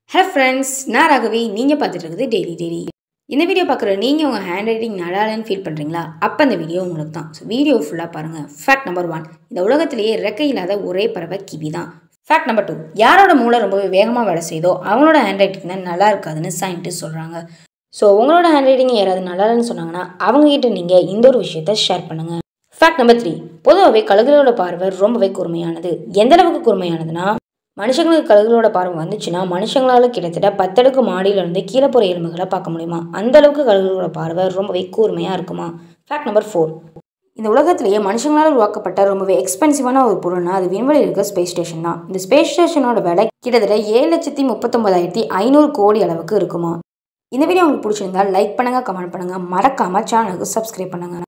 hello friends நான் ராகவி நீங்கள் பார்த்துட்டு இருக்குது டெய்லி டெய்லி இந்த வீடியோ பார்க்குற நீங்கள் உங்கள் ஹேண்ட் ரைட்டிங் நல்லா இல்லைன்னு ஃபீல் பண்ணுறீங்களா அப்போ இந்த வீடியோ உங்களுக்கு தான் ஸோ வீடியோ ஃபுல்லாக பாருங்கள் ஃபேக்ட் நம்பர் ஒன் இந்த உலகத்திலேயே ரெக்கை இல்லாத ஒரே பறவை கிவி தான் ஃபேக்ட் நம்பர் டூ யாரோட மூளை ரொம்பவே வேகமாக வேலை செய்தோ அவங்களோட ஹேண்ட் ரைட்டிங் தான் நல்லா இருக்காதுன்னு சயின்டிஸ்ட் சொல்கிறாங்க ஸோ உங்களோட ஹேண்ட் ரைட்டிங் யாராவது நல்லா இல்லைன்னு சொன்னாங்கன்னா அவங்ககிட்ட நீங்கள் இந்த ஒரு விஷயத்த ஷேர் பண்ணுங்கள் ஃபேக்ட் நம்பர் த்ரீ பொதுவாகவே கழுகுகளோட பார்வை ரொம்பவே கூர்மையானது எந்த அளவுக்கு கூர்மையானதுன்னா மனுஷங்களுக்கு கழுகுகளோட பார்வை வந்துச்சுன்னா மனுஷங்களால கிட்டத்தட்ட பத்தடுக்கு மாடியில இருந்து கீழே போகிற எலும்புகளை பார்க்க முடியுமா அந்த அளவுக்கு கழுகுகளோட பார்வை ரொம்பவே கூர்மையாக இருக்குமா ஃபேக்ட் நம்பர் ஃபோர் இந்த உலகத்திலேயே மனுஷங்களால் உருவாக்கப்பட்ட ரொம்பவே எக்ஸ்பென்சிவான ஒரு பொருள்னா அது விண்வெளியில் இருக்க ஸ்பேஸ் ஸ்டேஷன் தான் இந்த ஸ்பேஸ் ஸ்டேஷனோட விலை கிட்டத்தட்ட ஏழு லட்சத்தி முப்பத்தொன்பதாயிரத்தி ஐநூறு கோடி அளவுக்கு இருக்குமா இந்த வீடியோ உங்களுக்கு பிடிச்சிருந்தா லைக் பண்ணுங்கள் கமெண்ட் பண்ணுங்கள் மறக்காமல் சேனலுக்கு சப்ஸ்கிரைப் பண்ணுங்கள்